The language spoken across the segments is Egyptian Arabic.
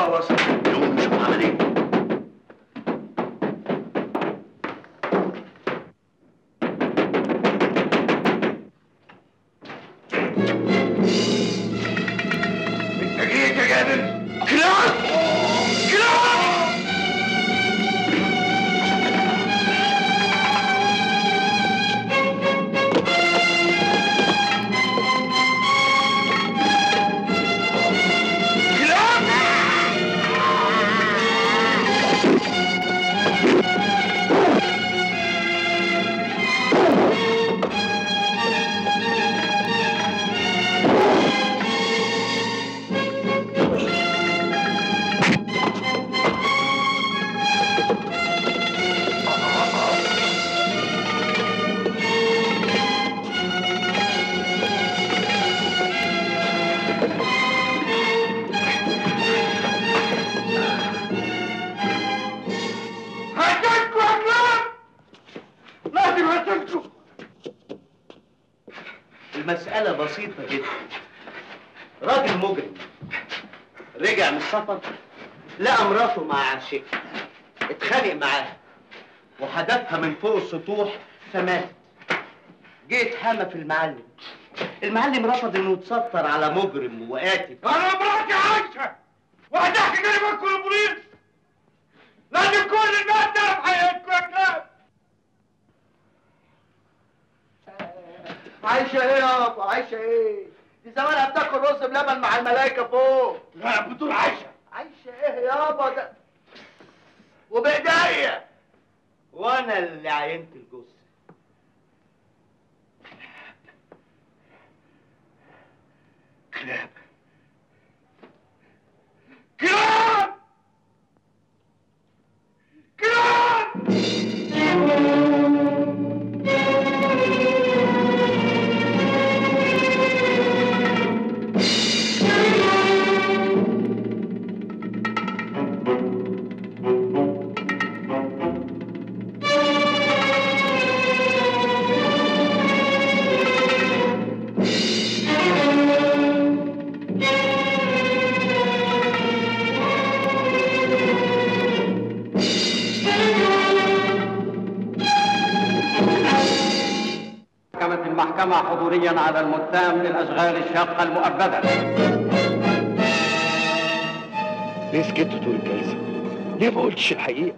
وصل نقوم نشوف عمل ايه انت جيت يا جابر كلاب كلاب هتنكوا يا كلاب لازم هتنكوا المسألة بسيطة جدا راجل مجرم رجع من السفر لقى مراته مع عاشق اتخانق معاها وحدفها من فوق السطوح فماتت جه اتحامى في المعلم المعلم رفض انه يتستر على مجرم وقاتل انا مراتي عايشه وهتحكي كلمتكم للبوليس لازم كل الناس تعرف حقيقتكم يا كلاب عايشة ايه يابا عايشة ايه دي زمانها بتاكل رز بلبن مع الملايكة فوق لا بتقول عايشه عايشة ايه يابا ده وبايديا وانا اللي عينت الجثة كلاب كلاب كلاب حكمت المحكمة حضوريا على المتهم بالأشغال الشاقة المؤبدة ليه سكت طول الجلسة؟ ليه ما قلتش الحقيقة؟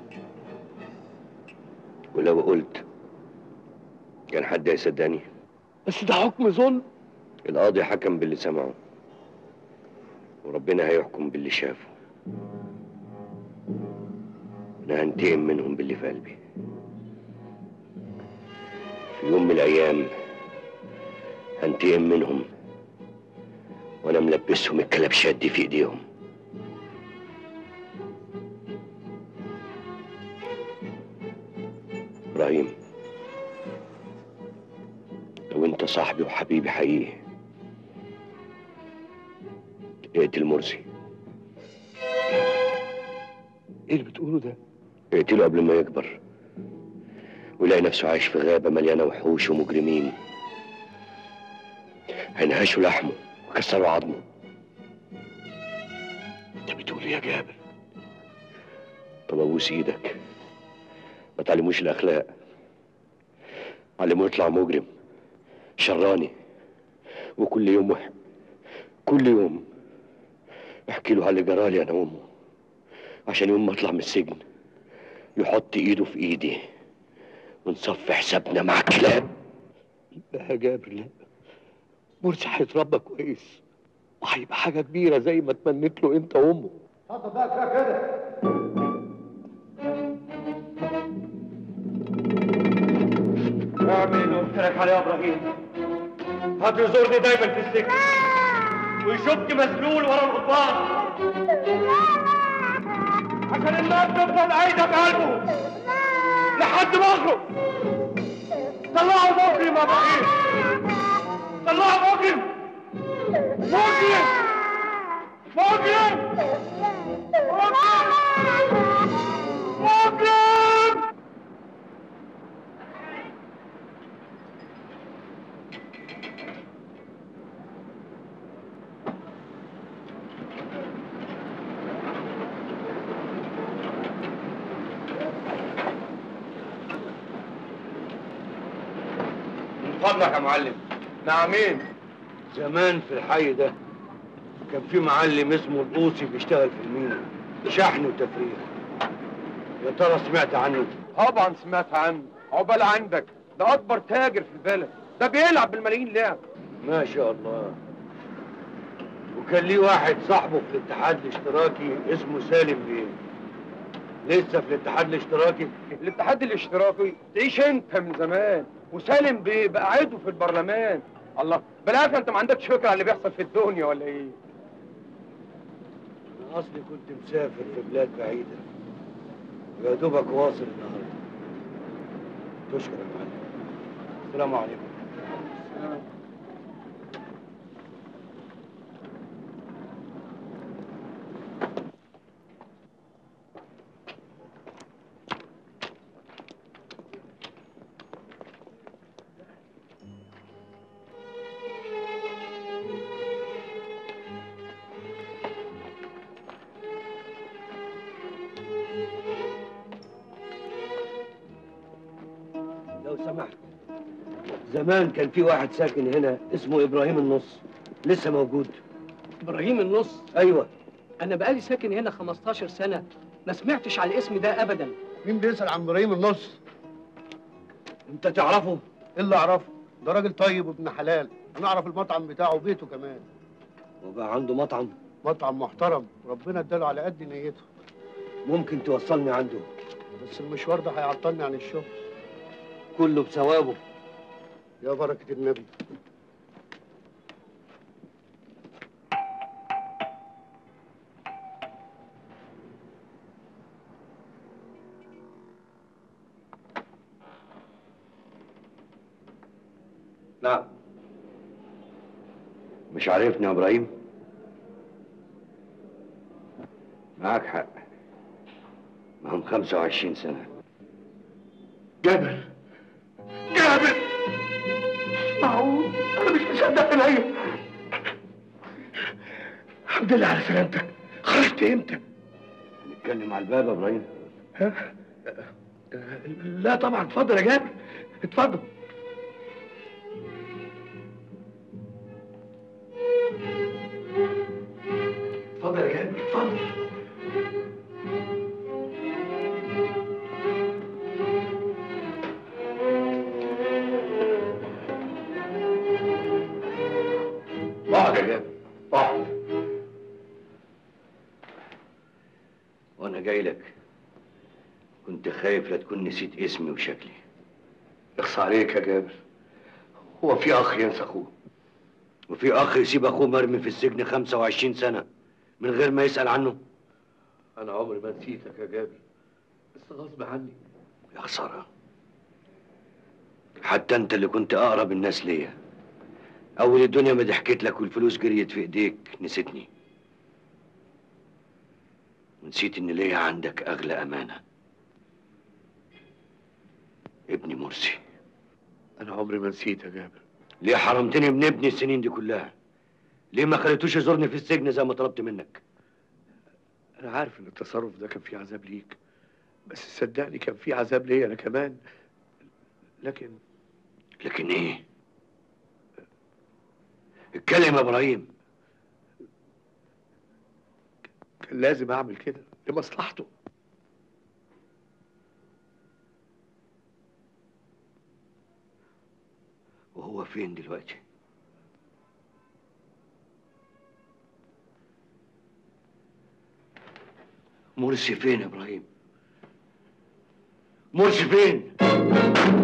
ولو قلت كان حد هيصدقني بس ده حكم ظلم القاضي حكم باللي سمعه وربنا هيحكم باللي شافه انا هنتقم منهم باللي في قلبي في يوم من الايام هنتقم منهم وانا ملبسهم الكلبشات دي في ايديهم ابراهيم لو انت صاحبي وحبيبي حقيقي اقتل مرسي ايه اللي بتقوله ده؟ اقتله قبل ما يكبر ويلاقي نفسه عايش في غابة مليانة وحوش ومجرمين هينهشوا لحمه وكسروا عظمه انت بتقول ايه يا جابر؟ طب ابوس ايدك ما تعلموش الاخلاق علموه يطلع مجرم شراني وكل يوم وح... كل يوم احكي له على اللي جرالي انا وامه عشان يوم ما اطلع من السجن يحط ايده في ايدي ونصفي حسابنا مع الكلاب لا يا جابر لا مرسي هيتربى كويس وهيبقى حاجة كبيرة زي ما تمنيت له انت وامه اتفضل بقى كفايه كده اعمل اللي قلت لك عليه يا ابراهيم هتزورني دايما في السجن ويشك مسلول ورا الغضبان عشان النار تفضل عايده في قلبه لحد ما اخرج طلعوا مجرم يا ابراهيم طلعوا مجرم مجرم مجرم مجرم امرك يا معلم نعمين زمان في الحي ده كان في معلم اسمه القوسي بيشتغل في المينا شحن وتفريغ يا ترى سمعت عنه طبعا سمعت عنه عقبال عندك ده اكبر تاجر في البلد ده بيلعب بالملايين لعب ما شاء الله وكان ليه واحد صاحبه في الاتحاد الاشتراكي اسمه سالم بيه لسه في الاتحاد الاشتراكي الاتحاد الاشتراكي تعيش انت من زمان وسالم بيه بقى عضو في البرلمان الله بالعافيه انت ما عندكش فكره عن اللي بيحصل في الدنيا ولا ايه انا اصلي كنت مسافر في بلاد بعيده يا دوبك واصل النهارده تشكر يا معلم السلام عليكم لو سمحت زمان كان في واحد ساكن هنا اسمه ابراهيم النص لسه موجود ابراهيم النص ايوه انا بقالي ساكن هنا 15 سنه ما سمعتش على الاسم ده ابدا مين بيسأل عن ابراهيم النص؟ انت تعرفه اللي اعرفه ده راجل طيب وابن حلال انا اعرف المطعم بتاعه وبيته كمان وبقى عنده مطعم مطعم محترم ربنا اداله على قد نيته ممكن توصلني عنده بس المشوار ده هيعطلني عن الشغل كله بثوابه يا بركة النبي نعم مش عارفني يا ابراهيم معاك حق معهم 25 سنة جابر جابر معقول انا مش مصدق عينيا الحمد لله على سلامتك خرجت امتى نتكلم على الباب يا ابراهيم ها لا طبعا اتفضل يا جابر اتفضل اتفضل يا جابر اتفضل اقعد يا جابر اقعد وانا جاي لك كنت خايف لا تكون نسيت اسمي وشكلي اخصى عليك يا جابر هو في اخ ينسى اخوه وفي اخ يسيب اخوه مرمي في السجن 25 سنة من غير ما يسأل عنه انا عمري ما نسيتك يا جابر بس غصب عني يا خسارة حتى انت اللي كنت اقرب الناس ليا اول الدنيا ما ضحكت لك والفلوس جريت في ايديك نسيتني ونسيت ان ليا عندك اغلى امانة ابني مرسي انا عمري ما نسيت يا جابر ليه حرمتني من ابني السنين دي كلها ليه ما خليتوش يزورني في السجن زي ما طلبت منك انا عارف ان التصرف ده كان فيه عذاب ليك بس صدقني كان فيه عذاب ليا انا كمان لكن لكن ايه اتكلم يا ابراهيم كان لازم اعمل كده لمصلحته وهو فين دلوقتي مرسي فين يا ابراهيم مرسي فين